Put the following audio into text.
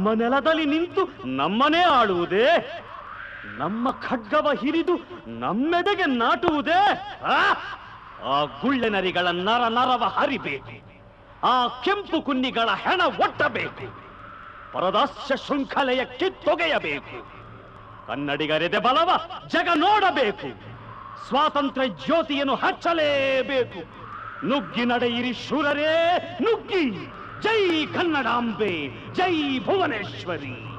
ನಮ್ಮ ನೆಲದಲ್ಲಿ ನಿಂತು ನಮ್ಮನೇ ಆಳುವುದೇ ನಮ್ಮ ಖಡ್ಗವ ಹಿರಿದು ನಮ್ಮೆದೆಗೆ ನಾಟುವುದೇ ಆ? ಆ ಗುಳ್ಳೆನರಿಗಳ ನರ ನರವ ಹರಿಬೇಕು ಆ ಕೆಂಪು ಕುನ್ನಿಗಳ ಹೆಣ ಒಟ್ಟಬೇಕು ಪರದಾಸ್ಯ ಶೃಂಖಲೆಯ ಕಿತ್ತೊಗೆಯಬೇಕು ಕನ್ನಡಿಗರೆದೆ ಬಲವ ಜಗ ನೋಡಬೇಕು ಸ್ವಾತಂತ್ರ್ಯ ಜ್ಯೋತಿಯನ್ನು ಹಚ್ಚಲೇಬೇಕು ನುಗ್ಗಿ ನಡೆಯಿರಿ ಶೂರರೇ ನುಗ್ಗಿ ಜೈ ಕನ್ನಡಾಂಬೆ ಜೈ ಭುವನೇಶ್ವರಿ